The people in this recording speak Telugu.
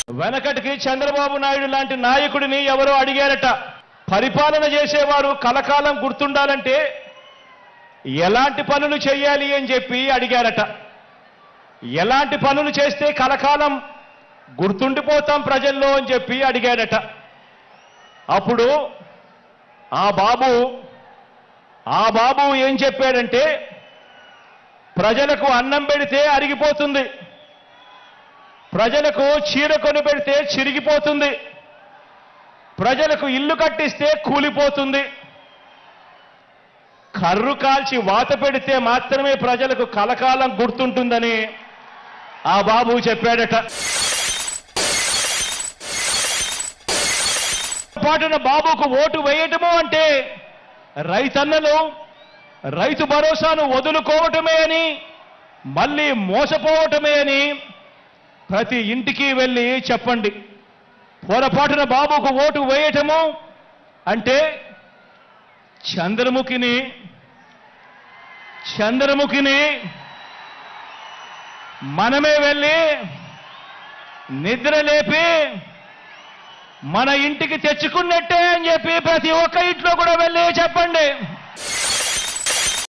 వెనకటికి చంద్రబాబు నాయుడు లాంటి నాయకుడిని ఎవరో అడిగారట పరిపాలన చేసేవారు కలకాలం గుర్తుండాలంటే ఎలాంటి పనులు చేయాలి అని చెప్పి అడిగారట ఎలాంటి పనులు చేస్తే కలకాలం గుర్తుండిపోతాం ప్రజల్లో అని చెప్పి అడిగాడట అప్పుడు ఆ బాబు ఆ బాబు ఏం చెప్పాడంటే ప్రజలకు అన్నం పెడితే అరిగిపోతుంది ప్రజలకు చీర కొని పెడితే చిరిగిపోతుంది ప్రజలకు ఇల్లు కట్టిస్తే కూలిపోతుంది కర్రు కాల్చి వాత పెడితే మాత్రమే ప్రజలకు కలకాలం గుర్తుంటుందని ఆ బాబు చెప్పాడట పాటున బాబుకు ఓటు వేయటము అంటే రైతన్నలు రైతు భరోసాను వదులుకోవటమే అని మళ్ళీ మోసపోవటమే అని ప్రతి ఇంటికి వెళ్ళి చెప్పండి పొరపాటున బాబుకు ఓటు వేయటము అంటే చంద్రముఖిని చంద్రముఖిని మనమే వెళ్ళి నిద్ర లేపి మన ఇంటికి తెచ్చుకున్నట్టే అని చెప్పి ప్రతి ఒక్క ఇంట్లో కూడా వెళ్ళి చెప్పండి